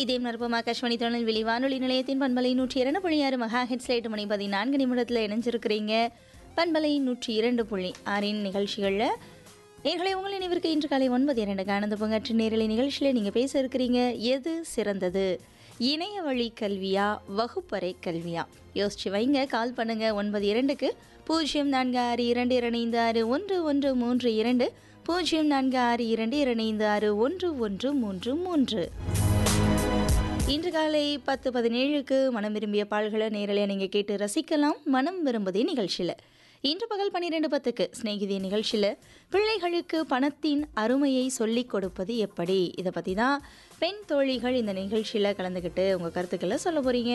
இதே நற்பம் ஆகாஷ்வாணி திருநெல்வேலி வானொலி நிலையத்தின் பண்பலை நூற்றி இரண்டு புள்ளி ஆறு மெகா ஹெட்ஸ் எட்டு மணி பதினான்கு நிமிடத்தில் இணைஞ்சிருக்கிறீங்க பண்பலை நூற்றி இரண்டு புள்ளி ஆறின் நிகழ்ச்சிகளில் நேர்களை உங்கள் நினைவிற்கு இன்று காலை ஒன்பது இரண்டுக்கு ஆனந்த பங்காற்று நேரலை நிகழ்ச்சியில் நீங்கள் பேச இருக்கிறீங்க எது சிறந்தது இணைய வழி கல்வியா வகுப்பறை கல்வியா யோசிச்சு வைங்க கால் பண்ணுங்க ஒன்பது இரண்டுக்கு பூஜ்ஜியம் நான்கு ஆறு இரண்டு இரண்டு ஆறு ஒன்று ஒன்று மூன்று இரண்டு பூஜ்ஜியம் நான்கு ஆறு இரண்டு இரண்டு ஆறு ஒன்று ஒன்று மூன்று மூன்று இன்று காலை பத்து பதினேழுக்கு மனம் விரும்பிய பால்களை நேரலையாக நீங்கள் கேட்டு ரசிக்கலாம் மனம் விரும்புதே நிகழ்ச்சியில் இன்று பகல் பன்னிரெண்டு பத்துக்கு சிநேகிதி நிகழ்ச்சியில் பிள்ளைகளுக்கு பணத்தின் அருமையை சொல்லிக் கொடுப்பது எப்படி இதை பற்றி தான் பெண் தோழிகள் இந்த நிகழ்ச்சியில் கலந்துக்கிட்டு உங்கள் கருத்துக்களை சொல்ல போகிறீங்க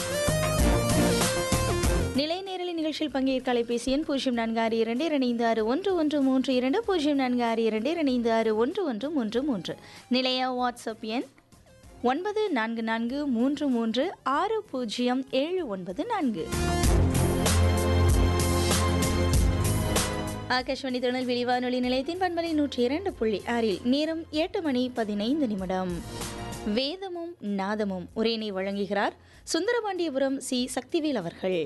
நிலை நேரலை நிகழ்ச்சியில் பங்கேற்க அலைபேசி எண் பூஜ்ஜியம் நான்கு ஆறு இரண்டு இரண்டு ஆறு ஒன்று ஒன்று மூன்று இரண்டு பூஜ்ஜியம் நான்கு ஆறு இரண்டு இரண்டு ஆறு ஒன்று ஒன்று மூன்று மூன்று நிலைய வாட்ஸ்அப் எண் ஒன்பது நான்கு நான்கு மூன்று மூன்று ஆறு பூஜ்ஜியம் ஏழு ஒன்பது நான்கு ஆகாஷ்வாணி திருநெல்வேலி வானொலி நிலையத்தின் பண்பலை நூற்றி இரண்டு புள்ளி ஆறில் நேரம் எட்டு மணி பதினைந்து நிமிடம் வேதமும் நாதமும் உரையினை வழங்குகிறார் சுந்தரபாண்டியபுரம் சி சக்திவேல் அவர்கள்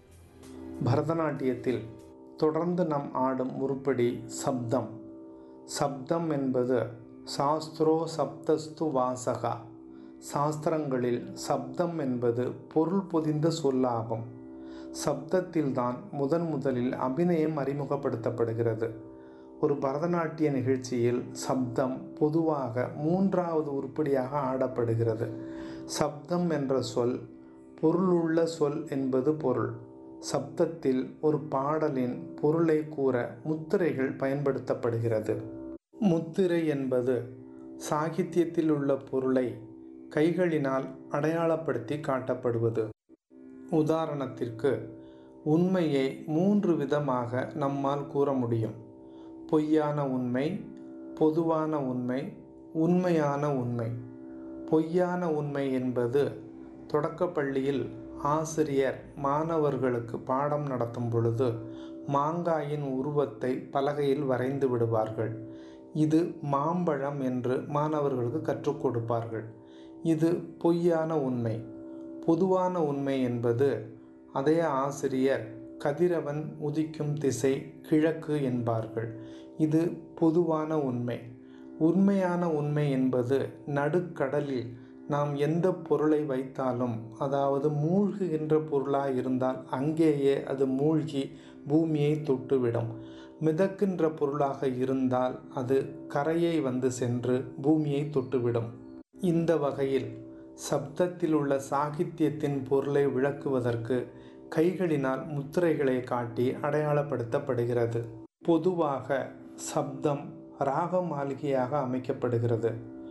பரதநாட்டியத்தில் தொடர்ந்து நாம் ஆடும் உருப்படி சப்தம் சப்தம் என்பது சாஸ்திரோ சப்தஸ்து வாசகா சாஸ்திரங்களில் சப்தம் என்பது பொருள் பொதிந்த சொல்லாகும் சப்தத்தில்தான் முதன் முதலில் அபிநயம் அறிமுகப்படுத்தப்படுகிறது ஒரு பரதநாட்டிய நிகழ்ச்சியில் சப்தம் பொதுவாக மூன்றாவது உருப்படியாக ஆடப்படுகிறது சப்தம் என்ற சொல் பொருளுள்ள சொல் என்பது பொருள் சப்தத்தில் ஒரு பாடலின் பொருளை கூற முத்திரைகள் பயன்படுத்தப்படுகிறது முத்திரை என்பது சாகித்யத்தில் உள்ள பொருளை கைகளினால் அடையாளப்படுத்தி காட்டப்படுவது உதாரணத்திற்கு உண்மையை மூன்று விதமாக நம்மால் கூற முடியும் பொய்யான உண்மை பொதுவான உண்மை உண்மையான உண்மை பொய்யான உண்மை என்பது தொடக்கப்பள்ளியில் ஆசிரியர் மாணவர்களுக்கு பாடம் நடத்தும் பொழுது மாங்காயின் உருவத்தை பலகையில் வரைந்து விடுவார்கள் இது மாம்பழம் என்று மாணவர்களுக்கு கற்றுக் கொடுப்பார்கள் இது பொய்யான உண்மை பொதுவான உண்மை என்பது அதே ஆசிரியர் கதிரவன் உதிக்கும் திசை கிழக்கு என்பார்கள் இது பொதுவான உண்மை உண்மையான உண்மை என்பது நடுக்கடலில் நாம் எந்த பொருளை வைத்தாலும் அதாவது மூழ்குகின்ற பொருளாக இருந்தால் அங்கேயே அது மூழ்கி பூமியை தொட்டுவிடும் மிதக்கின்ற பொருளாக இருந்தால் அது கரையை வந்து சென்று பூமியை தொட்டுவிடும் இந்த வகையில் சப்தத்தில் உள்ள சாகித்யத்தின் பொருளை விளக்குவதற்கு கைகளினால் முத்திரைகளை காட்டி அடையாளப்படுத்தப்படுகிறது பொதுவாக சப்தம் ராக மாளிகையாக அமைக்கப்படுகிறது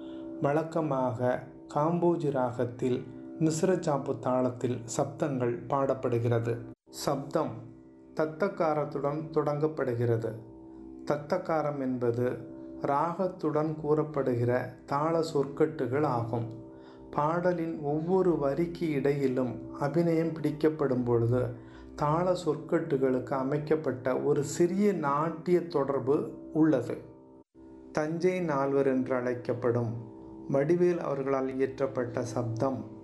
வழக்கமாக காம்போஜி ராகத்தில் மிஸ்ரச்சாப்பு தாளத்தில் சப்தங்கள் பாடப்படுகிறது சப்தம் தத்தக்காரத்துடன் தொடங்கப்படுகிறது தத்தக்காரம் என்பது ராகத்துடன் கூறப்படுகிற தாள சொற்கட்டுகள் ஆகும் பாடலின் ஒவ்வொரு வரிக்கு இடையிலும் அபிநயம் பிடிக்கப்படும் பொழுது தாள சொற்கட்டுகளுக்கு அமைக்கப்பட்ட ஒரு சிறிய நாட்டிய தொடர்பு உள்ளது தஞ்சை நால்வர் என்று அழைக்கப்படும் வடிவேல் அவர்களால் இயற்றப்பட்ட சப்தம்